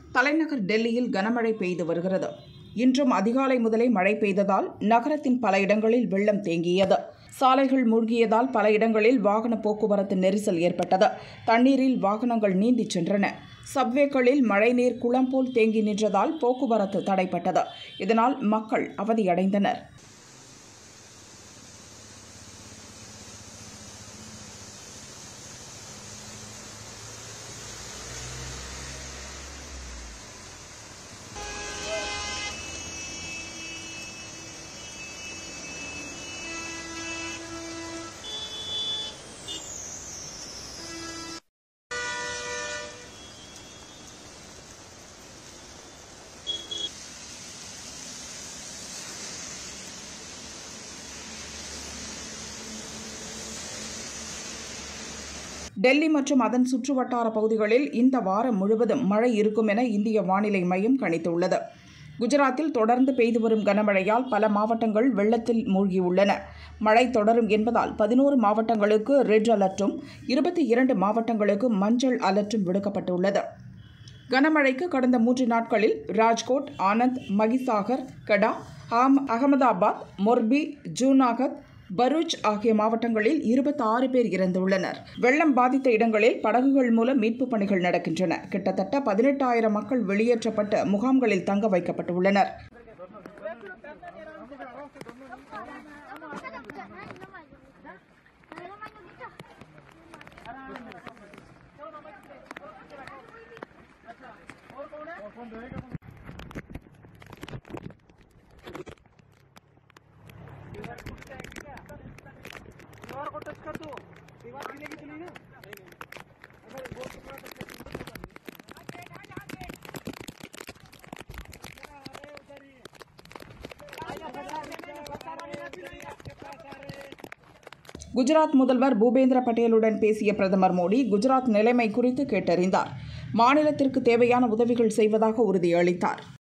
தலைநகர் டெல்லியில் கனமழை பெய்து வருகிறது இன்றும் அதிகாலை முதலே மழை பெய்ததால் நகரத்தின் பல இடங்களில் வெள்ளம் தேங்கியது சாலைகள் மூழ்கியதால் பல இடங்களில் வாகன போக்குவரத்து நெரிசல் ஏற்பட்டது தண்ணீரில் வாகனங்கள் நீந்திச் சென்றன சப்வேக்களில் மழைநீர் குளம் போல் தேங்கி நின்றதால் போக்குவரத்து தடைப்பட்டது இதனால் மக்கள் அவதியடைந்தனர் டெல்லி மற்றும் அதன் சுற்றுவட்டார பகுதிகளில் இந்த வாரம் முழுவதும் மழை இருக்கும் என இந்திய வானிலை மையம் கணித்துள்ளது குஜராத்தில் தொடர்ந்து பெய்து வரும் கனமழையால் பல மாவட்டங்கள் வெள்ளத்தில் மூழ்கியுள்ளன மழை தொடரும் என்பதால் பதினோரு மாவட்டங்களுக்கு ரெட் அலர்ட்டும் இருபத்தி இரண்டு மாவட்டங்களுக்கு மஞ்சள் அலர்ட்டும் விடுக்கப்பட்டுள்ளது கனமழைக்கு கடந்த மூன்று நாட்களில் ராஜ்கோட் ஆனந்த் மகிசாகர் கடா ஆம் அகமதாபாத் மொர்பி ஜூனாகத் பரூச் ஆகிய மாவட்டங்களில் இருபத்தாறு பேர் இறந்துள்ளனர் வெள்ளம் பாதித்த இடங்களில் படகுகள் மூலம் மீட்புப் பணிகள் நடக்கின்றன கிட்டத்தட்ட பதினெட்டாயிரம் மக்கள் வெளியேற்றப்பட்டு முகாம்களில் தங்க வைக்கப்பட்டுள்ளனர் दीवार को टच कर दो दीवार गिरेगी तो नहीं ना குஜராத் முதல்வர் பூபேந்திர பட்டேலுடன் பேசிய பிரதமர் மோடி குஜராத் நிலைமை குறித்து கேட்டறிந்தார் மாநிலத்திற்கு தேவையான உதவிகள் செய்வதாக உறுதியளித்தார்